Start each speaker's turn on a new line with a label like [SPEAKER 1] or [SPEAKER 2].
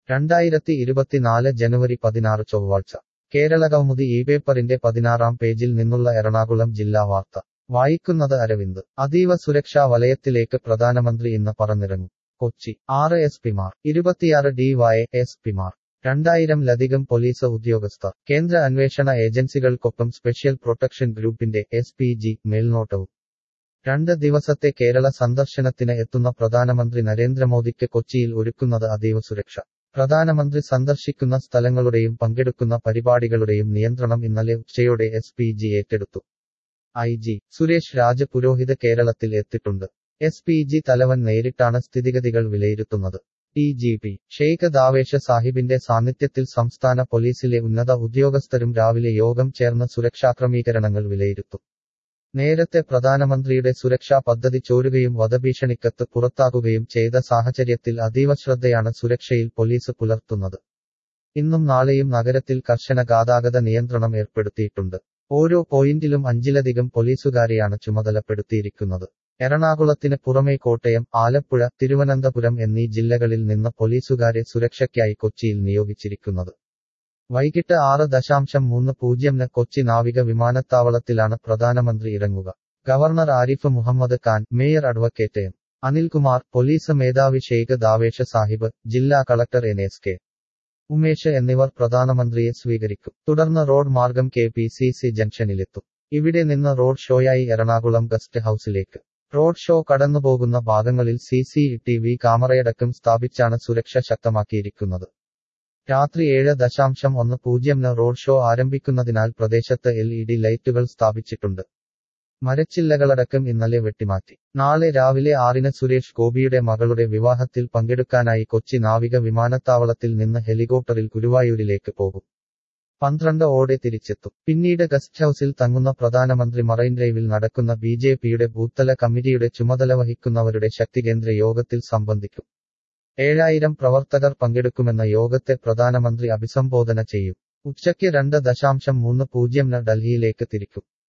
[SPEAKER 1] രണ്ടായിരത്തി ഇരുപത്തിനാല് ജനുവരി പതിനാറ് ചൊവ്വാഴ്ച കേരള കൗമുദി ഈ പേപ്പറിന്റെ പതിനാറാം പേജിൽ നിന്നുള്ള എറണാകുളം ജില്ലാ വാർത്ത വായിക്കുന്നത് അരവിന്ദ് അതീവ സുരക്ഷാ വലയത്തിലേക്ക് പ്രധാനമന്ത്രി ഇന്ന് പറന്നിറങ്ങും കൊച്ചി ആറ് എസ് പിമാർ ഇരുപത്തിയാറ് ഡി വൈ എസ് പിമാർ രണ്ടായിരം ലധികം പോലീസ് ഉദ്യോഗസ്ഥർ കേന്ദ്ര അന്വേഷണ ഏജൻസികൾക്കൊപ്പം സ്പെഷ്യൽ പ്രൊട്ടക്ഷൻ ഗ്രൂപ്പിന്റെ എസ് പി ജി മേൽനോട്ടവും രണ്ട് ദിവസത്തെ കേരള സന്ദർശനത്തിന് എത്തുന്ന പ്രധാനമന്ത്രി നരേന്ദ്രമോദിക്ക് കൊച്ചിയിൽ ഒരുക്കുന്നത് അതീവ സുരക്ഷ പ്രധാനമന്ത്രി സന്ദർശിക്കുന്ന സ്ഥലങ്ങളുടെയും പങ്കെടുക്കുന്ന പരിപാടികളുടെയും നിയന്ത്രണം ഇന്നലെ ഉച്ചയോടെ എസ് പി ജി ഏറ്റെടുത്തു ഐ ജി സുരേഷ് രാജ പുരോഹിത് കേരളത്തിൽ എത്തിയിട്ടുണ്ട് എസ് പി ജി തലവൻ നേരിട്ടാണ് സ്ഥിതിഗതികൾ വിലയിരുത്തുന്നത് D G P Sheikh Darvesh സാഹിബിന്റെ സാന്നിധ്യത്തിൽ സംസ്ഥാന പോലീസിലെ ഉന്നത ഉദ്യോഗസ്ഥരും രാവിലെ യോഗം ചേർന്ന് സുരക്ഷാക്രമീകരണങ്ങൾ വിലയിരുത്തും നേരത്തെ പ്രധാനമന്ത്രിയുടെ സുരക്ഷാ പദ്ധതി ചോരുകയും വധഭീഷണിക്കത്ത് പുറത്താകുകയും ചെയ്ത സാഹചര്യത്തിൽ അതീവ ശ്രദ്ധയാണ് സുരക്ഷയിൽ പോലീസ് പുലർത്തുന്നത് ഇന്നും നാളെയും നഗരത്തിൽ കർശന ഗതാഗത നിയന്ത്രണം ഏർപ്പെടുത്തിയിട്ടുണ്ട് ഓരോ പോയിന്റിലും അഞ്ചിലധികം പോലീസുകാരെയാണ് ചുമതലപ്പെടുത്തിയിരിക്കുന്നത് എറണാകുളത്തിന് പുറമെ കോട്ടയം ആലപ്പുഴ തിരുവനന്തപുരം എന്നീ ജില്ലകളിൽ നിന്ന് പോലീസുകാരെ സുരക്ഷയ്ക്കായി കൊച്ചിയിൽ നിയോഗിച്ചിരിക്കുന്നത് വൈകിട്ട് ആറ് ദശാംശം മൂന്ന് പൂജ്യംന് കൊച്ചി നാവിക വിമാനത്താവളത്തിലാണ് പ്രധാനമന്ത്രി ഇറങ്ങുക governor Arif Mohammad Khan mayor advocate M Anilkumar police മേധാവി ഷെയ്ഖ് ദാവേഷ സാഹിബ് ജില്ലാ collector N S K Umesh എന്നിവർ പ്രധാനമന്ത്രിയെ സ്വീകരിക്കും തുടർന്ന് റോഡ് മാർഗം കെ പി സി സി ജംഗ്ഷനിലെത്തും ഇവിടെ നിന്ന് റോഡ് ഷോയായി എറണാകുളം ഗസ്റ്റ് ഹൌസിലേക്ക് റോഡ് ഷോ കടന്നുപോകുന്ന ഭാഗങ്ങളിൽ സി സി ടി വി ക്യാമറയടക്കം സ്ഥാപിച്ചാണ് സുരക്ഷ ശക്തമാക്കിയിരിക്കുന്നത് രാത്രി ഏഴ് ദശാംശം ഒന്ന് പൂജ്യംന് റോഡ് ഷോ ആരംഭിക്കുന്നതിനാൽ പ്രദേശത്ത് എൽ ഇ ഡി ലൈറ്റുകൾ സ്ഥാപിച്ചിട്ടുണ്ട് മരച്ചില്ലകളടക്കം ഇന്നലെ വെട്ടിമാറ്റി നാളെ രാവിലെ ആറിന് സുരേഷ് ഗോപിയുടെ മകളുടെ വിവാഹത്തിൽ പങ്കെടുക്കാനായി കൊച്ചി നാവിക വിമാനത്താവളത്തിൽ നിന്ന് ഹെലികോപ്റ്ററിൽ ഗുരുവായൂരിലേക്ക് പോകും പന്ത്രണ്ട് ഓടെ തിരിച്ചെത്തും പിന്നീട് ഗസ്റ്റ് ഹൌസിൽ തങ്ങുന്ന പ്രധാനമന്ത്രി മറൈൻ ഡ്രൈവിൽ നടക്കുന്ന ബി ജെ പിയുടെ ബൂത്തല കമ്മിറ്റിയുടെ ചുമതല വഹിക്കുന്നവരുടെ ശക്തികേന്ദ്ര യോഗത്തിൽ സംബന്ധിക്കും ഏഴായിരം പ്രവർത്തകർ പങ്കെടുക്കുമെന്ന യോഗത്തെ പ്രധാനമന്ത്രി അഭിസംബോധന ചെയ്യും ഉച്ചയ്ക്ക് രണ്ട് ദശാംശം മൂന്ന് പൂജ്യംന് ഡൽഹിയിലേക്ക് തിരിക്കും